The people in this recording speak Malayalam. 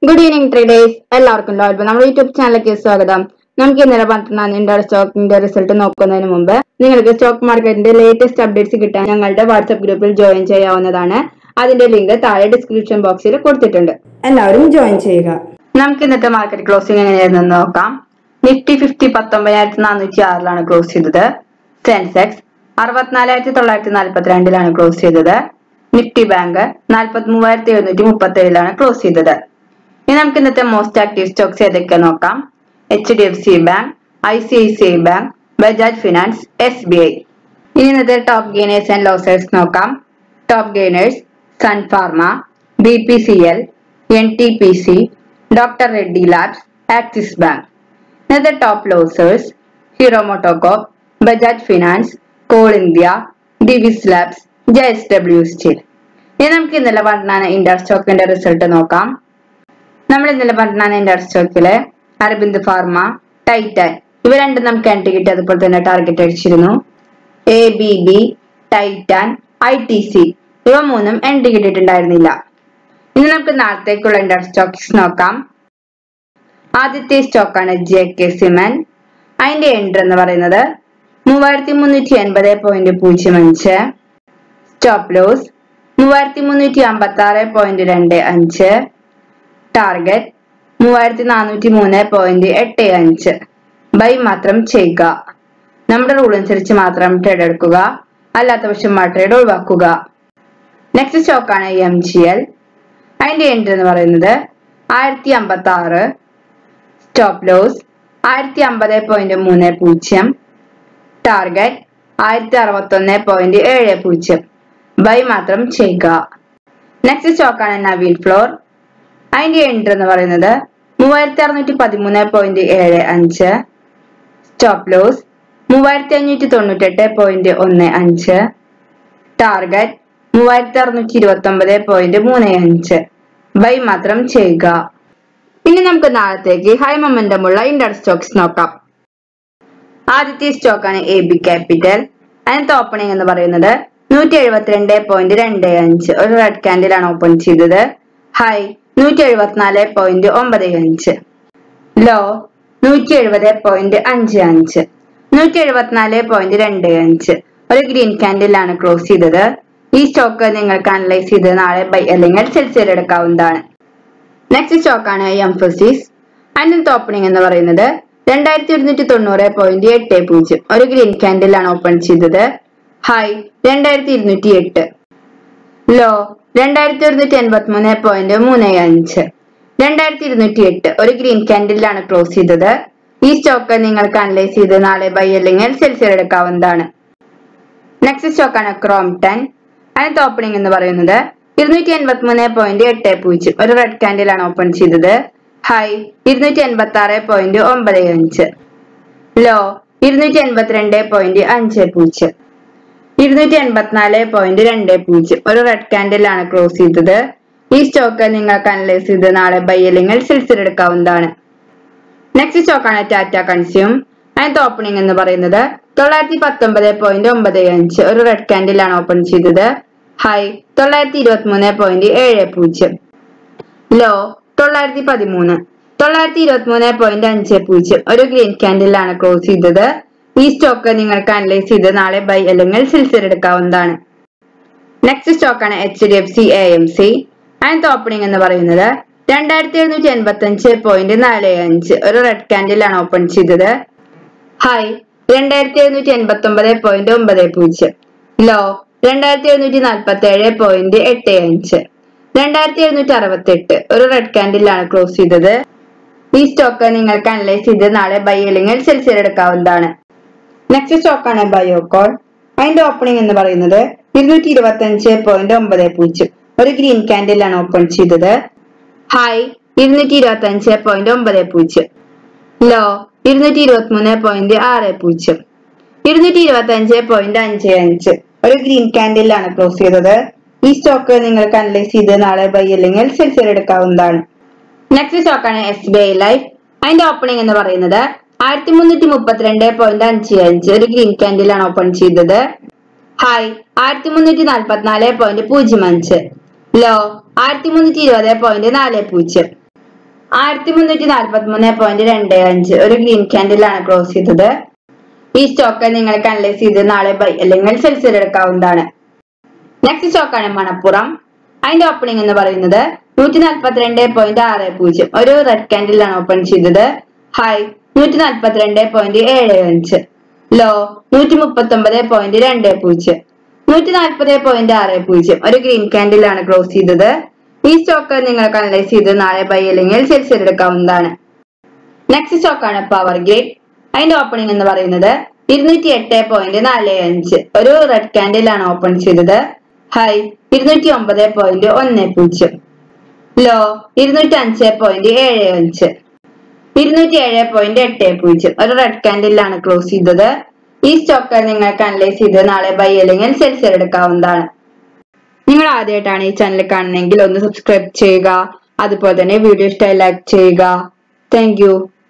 ഗുഡ് ഈവനിങ് ട്രേഡേഴ്സ് എല്ലാവർക്കും ലോൽബ് നമ്മുടെ യൂട്യൂബ് ചാനലിലേക്ക് സ്വാഗതം നമുക്ക് ഇന്നലെ പറഞ്ഞ ഇന്ത്യയുടെ സ്റ്റോക്കിന്റെ റിസൾട്ട് നോക്കുന്നതിന് മുമ്പ് നിങ്ങൾക്ക് സ്റ്റോക്ക് മാർക്കറ്റിന്റെ ലേറ്റസ്റ്റ് അപ്ഡേറ്റ്സ് കിട്ടാൻ ഞങ്ങളുടെ വാട്സ്ആപ്പ് ഗ്രൂപ്പിൽ ജോയിൻ ചെയ്യാവുന്നതാണ് അതിന്റെ ലിങ്ക് താഴെ ഡിസ്ക്രിപ്ഷൻ ബോക്സിൽ കൊടുത്തിട്ടുണ്ട് എല്ലാവരും ജോയിൻ ചെയ്യുക നമുക്ക് ഇന്നത്തെ മാർക്കറ്റ് ക്ലോസിംഗ് എങ്ങനെയായിരുന്നു നോക്കാം നിഫ്റ്റി ഫിഫ്റ്റി പത്തൊമ്പതിനായിരത്തി നാനൂറ്റി ആറിലാണ് ക്ലോസ് ചെയ്തത് സെൻസെക്സ് അറുപത്തിനാലായിരത്തി തൊള്ളായിരത്തി നാൽപ്പത്തിരണ്ടിലാണ് ക്ലോസ് ചെയ്തത് നിഫ്റ്റി ബാങ്ക് നാൽപ്പത്തി മൂവായിരത്തി എഴുന്നൂറ്റി മുപ്പത്തി ഏഴിലാണ് ക്ലോസ് ചെയ്തത് ഇനി നമുക്ക് ഇന്നത്തെ മോസ്റ്റ് ആക്റ്റീവ് സ്റ്റോക്സ് ഏതൊക്കെ നോക്കാം H D F C bank I C I C I bank Bajaj Finance S B I ഇനി ഇന്നത്തെ ടോപ്പ് ഗെയിനേഴ്സ് ആൻഡ് ലോസേഴ്സ് നോക്കാം top gainers Sun Pharma B P C L N T P C doctor Reddy labs Axis bank ഇന്നത്തെ top losers Hero MotoCorp Bajaj Finance Coal India Divi's labs J S W steel ഇനി നമുക്ക് ഇന്നലെ പറഞ്ഞാണ് ഇന്ത്യ സ്റ്റോക്കിന്റെ റിസൾട്ട് നോക്കാം നമ്മൾ ഇന്നലെ പറഞ്ഞാണ് ഇന്ത്യ സ്റ്റോക്കിലെ അരബിന്ദ് ഫാർമ ടൈറ്റൻ ഇവ രണ്ടും നമുക്ക് എൻട്രി കിട്ടി അതുപോലെ തന്നെ ടാർഗറ്റ് അടിച്ചിരുന്നു A B B Titan I T C ഇവ മൂന്നും എൻട്രി കിട്ടിയിട്ടുണ്ടായിരുന്നില്ല ഇനി നമുക്ക് നാളത്തേക്കുള്ള ഇന്ത്യ സ്റ്റോക്സ് നോക്കാം ആദ്യത്തെ സ്റ്റോക്കാണ് ജെ കെ സിമൻ അതിന്റെ എൻട്രി എന്ന് പറയുന്നത് മൂവായിരത്തി മുന്നൂറ്റി എൺപത് പോയിന്റ് പൂജ്യം അഞ്ച് സ്റ്റോപ്പ് ലോസ് മൂവായിരത്തി മുന്നൂറ്റി അമ്പത്തി ആറ് പോയിന്റ് രണ്ട് അഞ്ച് ടാർഗറ്റ് മൂവായിരത്തി നാനൂറ്റി മൂന്ന് പോയിന്റ് എട്ട് അഞ്ച് ബൈ മാത്രം ചെയ്യുക നമ്മുടെ റൂൾ അനുസരിച്ച് മാത്രം ട്രേഡ് എടുക്കുക അല്ലാത്ത പക്ഷം ആ ട്രേഡ് ഒഴിവാക്കുക നെക്സ്റ്റ് സ്റ്റോക്കാണ് എം ജി എൽ അതിന്റെ എൻട്രി എന്ന് പറയുന്നത് ആയിരത്തി അമ്പത്തി ആറ് സ്റ്റോപ്പ് ലോസ് ആയിരത്തി അമ്പത് പോയിന്റ് മൂന്ന് പൂജ്യം ടാർഗറ്റ് ആയിരത്തി അറുപത്തി ഒന്ന് പോയിന്റ് ഏഴ് പൂജ്യം ബൈ മാത്രം ചെയ്യുക നെക്സ്റ്റ് സ്റ്റോക്കാണ് നവീൻ ഫ്ലോർ അതിന്റെ എൻട്രി എന്ന് പറയുന്നത് മൂവായിരത്തി അറുന്നൂറ്റി പതിമൂന്ന് പോയിന്റ് ഏഴ് അഞ്ച് സ്റ്റോപ്പ് ലോസ് മൂവായിരത്തി അഞ്ഞൂറ്റി തൊണ്ണൂറ്റെട്ട് പോയിന്റ് ഒന്ന് അഞ്ച് ടാർഗറ്റ് മൂവായിരത്തി അറുന്നൂറ്റി ഇരുപത്തി ഒമ്പത് പോയിന്റ് മൂന്ന് അഞ്ച് ബൈ മാത്രം ചെയ്യുക ഇനി നമുക്ക് നാളത്തേക്ക് ഹൈ മൊമെന്റം ഉള്ള ഇന്ത്യൻ സ്റ്റോക്സ് നോക്കാം ആദ്യത്തെ സ്റ്റോക്കാണ് എ ബി ക്യാപിറ്റൽ അതിനകത്ത് ഓപ്പണിംഗ് എന്ന് പറയുന്നത് നൂറ്റി എഴുപത്തിരണ്ട് പോയിന്റ് രണ്ട് അഞ്ച് ഒരു റെഡ് ക്യാൻഡിലാണ് ഓപ്പൺ ചെയ്തത് ഹൈ നൂറ്റി എഴുപത്തിനാല് പോയിന്റ് ഒമ്പത് അഞ്ച് ലോ നൂറ്റി എഴുപത് പോയിന്റ് അഞ്ച് അഞ്ച് നൂറ്റി എഴുപത്തിനാല് പോയിന്റ് രണ്ട് അഞ്ച് ഒരു ഗ്രീൻ ക്യാൻഡിലാണ് ക്ലോസ് ചെയ്തത് ഈ സ്റ്റോക്ക് നിങ്ങൾക്ക് അനലൈസ് ചെയ്ത് നാളെ ബൈ അല്ലെങ്കിൽ സെൽസിയർ എടുക്കാവുന്നതാണ് നെക്സ്റ്റ് സ്റ്റോക്കാണ് എംഫസിസ് അതിനകത്ത് ഓപ്പണിംഗ് എന്ന് പറയുന്നത് രണ്ടായിരത്തി ഒരുന്നൂറ്റി തൊണ്ണൂറ് പോയിന്റ് എട്ട് പൂജ്യം ഒരു ഗ്രീൻ ക്യാൻഡിലാണ് ഓപ്പൺ ചെയ്തത് ഹൈ രണ്ടായിരത്തി ഇരുന്നൂറ്റി എട്ട് ലോ രണ്ടായിരത്തി ഒരുന്നൂറ്റി എൺപത്തി മൂന്ന് പോയിന്റ് മൂന്ന് അഞ്ച് രണ്ടായിരത്തി ഇരുന്നൂറ്റി എട്ട് ഒരു ഗ്രീൻ ക്യാൻഡിലാണ് ക്ലോസ് ചെയ്തത് ഈ സ്റ്റോക്ക് നിങ്ങൾക്ക് അനലൈസ് ചെയ്ത് നാളെ ബൈ അല്ലെങ്കിൽ സെൽസിയർ എടുക്കാവുന്നതാണ് നെക്സ്റ്റ് സ്റ്റോക്കാണ് ക്രോംടൺ അതിനകത്ത് ഓപ്പണിംഗ് എന്ന് പറയുന്നത് ഇരുന്നൂറ്റി എൺപത്തി മൂന്ന് പോയിന്റ് എട്ട് പൂജ്യം ഒരു റെഡ് ക്യാൻഡിലാണ് ഓപ്പൺ ചെയ്തത് ഹൈ ഇരുന്നൂറ്റി എൺപത്തി ആറ് പോയിന്റ് ഒമ്പത് അഞ്ച് ലോ ഇരുന്നൂറ്റി എൺപത്തിരണ്ട് പോയിന്റ് അഞ്ച് പൂജ്യം ഇരുന്നൂറ്റി എൺപത്തിനാല് പോയിന്റ് രണ്ട് പൂജ്യം ഒരു റെഡ് ക്യാൻഡിലാണ് ക്ലോസ് ചെയ്തത് ഈ സ്റ്റോക്ക് നിങ്ങൾക്ക് അനലൈസ് ചെയ്ത് നാളെ ബൈ അല്ലെങ്കിൽ സെൽസിൽ എടുക്കാവുന്നതാണ് നെക്സ്റ്റ് സ്റ്റോക്കാണ് ടാറ്റ കൺസ്യൂം അതിനകത്ത് ഓപ്പണിംഗ് എന്ന് പറയുന്നത് തൊള്ളായിരത്തി പത്തൊമ്പത് പോയിന്റ് ഒമ്പത് അഞ്ച് ഒരു റെഡ് ക്യാൻഡിലാണ് ഓപ്പൺ ചെയ്തത് ഹൈ തൊള്ളായിരത്തി ഇരുപത്തി മൂന്ന് പോയിന്റ് ഏഴ് പൂജ്യം ലോ തൊള്ളായിരത്തി പതിമൂന്ന് തൊള്ളായിരത്തി ഇരുപത്തി മൂന്ന് പോയിന്റ് അഞ്ച് പൂജ്യം ഒരു ഗ്രീൻ ക്യാൻഡിലാണ് ക്ലോസ് ചെയ്തത് ഈ സ്റ്റോക്ക് നിങ്ങൾക്ക് അനലൈസ് ചെയ്ത് നാളെ ബൈ അല്ലെങ്കിൽ സെൽസിൽ എടുക്കാവുന്നതാണ് നെക്സ്റ്റ് സ്റ്റോക്കാണ് H D F C A M C അതിനകത്ത് ഓപ്പണിംഗ് എന്ന് പറയുന്നത് രണ്ടായിരത്തി എഴുന്നൂറ്റി എൺപത്തി അഞ്ച് പോയിന്റ് നാല് അഞ്ച് ഒരു റെഡ് ക്യാൻഡിലാണ് ഓപ്പൺ ചെയ്തത് ഹൈ രണ്ടായിരത്തി എഴുന്നൂറ്റി എൺപത്തി ഒമ്പത് പോയിന്റ് ഒമ്പത് പൂജ്യം ലോ രണ്ടായിരത്തി എഴുന്നൂറ്റി നാൽപ്പത്തി ഏഴ് പോയിന്റ് എട്ട് അഞ്ച് രണ്ടായിരത്തി എഴുന്നൂറ്റി അറുപത്തി എട്ട് ഒരു റെഡ് ക്യാൻഡിലാണ് ക്ലോസ് ചെയ്തത് ഈ സ്റ്റോക്ക് നിങ്ങൾക്ക് അനലൈസ് ചെയ്ത് നാളെ ബൈ അല്ലെങ്കിൽ സെൽസിയർ എടുക്കാവുന്നതാണ് നെക്സ്റ്റ് സ്റ്റോക്കാണ് ബയോകോൾ അതിന്റെ ഓപ്പണിംഗ് എന്ന് പറയുന്നത് ഇരുന്നൂറ്റി ഇരുപത്തി അഞ്ച് പോയിന്റ് ഒമ്പത് പൂജ്യം ഒരു ഗ്രീൻ ക്യാൻഡിലാണ് ഓപ്പൺ ചെയ്തത് ഹൈ ഇരുന്നൂറ്റി ഇരുപത്തി അഞ്ച് പോയിന്റ് ഒമ്പത് പൂജ്യം ലോ ഇരുന്നൂറ്റി ഇരുപത്തി മൂന്ന് പോയിന്റ് ആറ് പൂജ്യം ഇരുന്നൂറ്റി ഇരുപത്തി അഞ്ച് പോയിന്റ് അഞ്ച് അഞ്ച് ഒരു ഗ്രീൻ ക്യാൻഡിലാണ് ക്ലോസ് ചെയ്തത് ഈ സ്റ്റോക്ക് നിങ്ങൾക്ക് അനലൈസ് ചെയ്ത് നാളെ ബൈ അല്ലെങ്കിൽ സെൽസിയർ എടുക്കാവുന്നതാണ് നെക്സ്റ്റ് സ്റ്റോക്കാണ് എസ് ബി ഐ ലൈഫ് അതിന്റെ ഓപ്പണിംഗ് എന്ന് പറയുന്നത് ആയിരത്തി മുന്നൂറ്റി മുപ്പത്തിരണ്ട് പോയിന്റ് അഞ്ച് അഞ്ച് ഒരു ഗ്രീൻ ക്യാൻഡിലാണ് ഓപ്പൺ ചെയ്തത് ഹൈ ആയിരത്തി മുന്നൂറ്റി നാൽപ്പത്തിനാല് പോയിന്റ് പൂജ്യം അഞ്ച് ലോ ആയിരത്തി മുന്നൂറ്റി ഇരുപത് പോയിന്റ് നാല് പൂജ്യം ആയിരത്തി മുന്നൂറ്റി നാൽപ്പത്തി മൂന്ന് പോയിന്റ് രണ്ട് അഞ്ച് ഒരു ഗ്രീൻ ക്യാൻഡിലാണ് ക്ലോസ് ചെയ്തത് ഈ സ്റ്റോക്ക് നിങ്ങൾക്ക് അനലൈസ് ചെയ്ത് നാളെ ബൈ അല്ലെങ്കിൽ സെൽസിൽ എടുക്കാവുന്നതാണ് നെക്സ്റ്റ് സ്റ്റോക്കാണ് മണപ്പുറം അതിന്റെ ഓപ്പണിംഗ് എന്ന് പറയുന്നത് നൂറ്റി നാൽപ്പത്തിരണ്ട് പോയിന്റ് ആറ് പൂജ്യം ഒരു റെഡ് ക്യാൻഡിലാണ് ഓപ്പൺ ചെയ്തത് ഹൈ നൂറ്റി നാൽപ്പത്തിരണ്ട് പോയിന്റ് ഏഴ് അഞ്ച് ലോ നൂറ്റി മുപ്പത്തി ഒമ്പത് പോയിന്റ് രണ്ട് പൂജ്യം നൂറ്റി നാൽപ്പത് പോയിന്റ് ആറ് പൂജ്യം ഒരു ഗ്രീൻ ക്യാൻഡിലാണ് ക്ലോസ് ചെയ്തത് ഈ സ്റ്റോക്ക് നിങ്ങൾക്ക് അനലൈസ് ചെയ്ത് നാളെ ബൈ അല്ലെങ്കിൽ സെൽസിൽ എടുക്കാവുന്നതാണ് നെക്സ്റ്റ് സ്റ്റോക്കാണ് പവർ ഗ്രേഡ് അതിന്റെ ഓപ്പണിംഗ് എന്ന് പറയുന്നത് ഇരുന്നൂറ്റി എട്ട് പോയിന്റ് നാല് അഞ്ച് ഒരു റെഡ് ക്യാൻഡിലാണ് ഓപ്പൺ ചെയ്തത് ഹൈ ഇരുന്നൂറ്റി ഒമ്പത് പോയിന്റ് ഒന്ന് പൂജ്യം ലോ ഇരുന്നൂറ്റി അഞ്ച് പോയിന്റ് ഏഴ് അഞ്ച് ഇരുന്നൂറ്റി ഏഴ് പോയിന്റ് എട്ട് പൂജ്യം ഒരു റെഡ് ക്യാൻഡിലാണ് ക്ലോസ് ചെയ്തത് ഈ സ്റ്റോക്ക് നിങ്ങൾക്ക് അനലൈസ് ചെയ്ത് നാളെ ബൈ അല്ലെങ്കിൽ സെൽസിൽ എടുക്കാവുന്നതാണ് നിങ്ങൾ ആദ്യമായിട്ടാണ് ഈ ചാനൽ കാണുന്നതെങ്കിൽ ഒന്ന് സബ്സ്ക്രൈബ് ചെയ്യുക അതുപോലെ തന്നെ വീഡിയോ ഇഷ്ടമായി ലൈക്ക് ചെയ്യുക താങ്ക്